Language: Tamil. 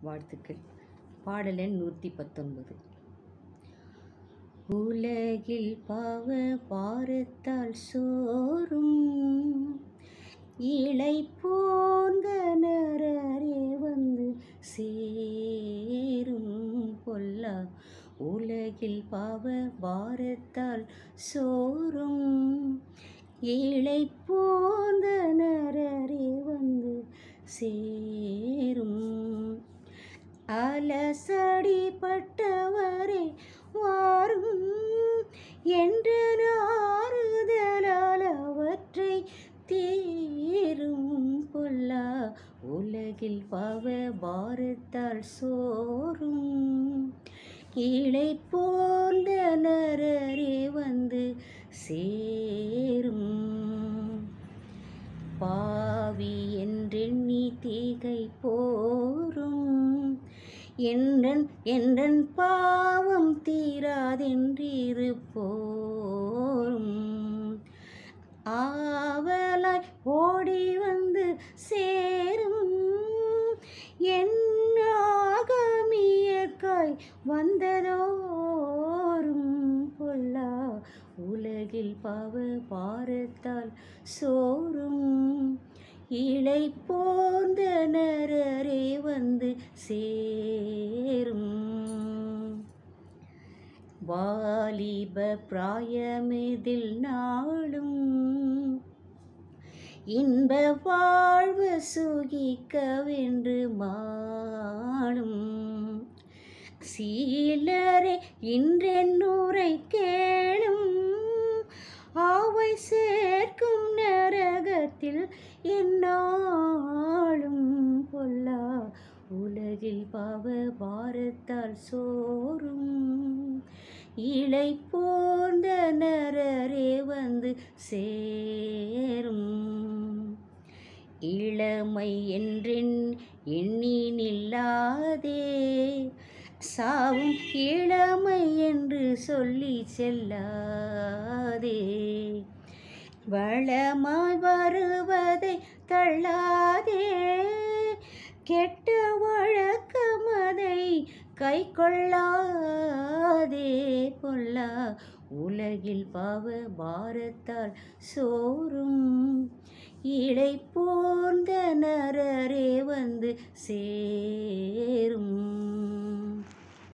வாழ்த்துக்கள் பாடல் எண் நூற்றி பத்தொன்பது உலகில் பாவ பாரத்தால் சோறும் இலை போந்த நரரே வந்து சேரும் பொல்லா உலகில் பாவ பாரத்தால் சோறும் இலை போந்த நரரே வந்து சேரும் அலசடிப்பட்டவரே வாரும் என்ற ஆறுதலால் அவற்றை தீரும் பொல்லா உலகில் பவ பாரத்தால் சோறும் இலை போன்ற நரரே வந்து சேரும் பாவி என்றெண்ணி தீகை போரும் என்றன் என்றன் பாவம் தீராதென்றிருப்போரும் ஆவலாய் ஓடி வந்து சேரும் என் ஆகமியக்காய் வந்ததோறும் பொல்லா உலகில் பாவ பாரத்தால் சோறும் இலை போந்த நரரே வந்து சேரும் வாலிப பிராயமிதில் நாளும் இன்ப வாழ்வு சுகிக்கவென்று மாளும் சீலரே இன்றென்னூரை கேளும் ஆவை சேர்க்கும் நரகத்தில் என்னாலும் பொல்லா உலகில் பாவ பாரத்தால் சோறும் இலை போன்ற நரரே வந்து சேரும் இளமை என்றென் எண்ணி நில்லாதே சாவும் இளமை என்று சொல்லி செல்லாதே வளமாய் வருவதை தள்ளாதே கெட்ட வழக்கமதை கை கொள்ளாதே பொல்லா உலகில் பாவ பாரத்தால் சோறும் இலை போன்ற நரரே வந்து சேரும்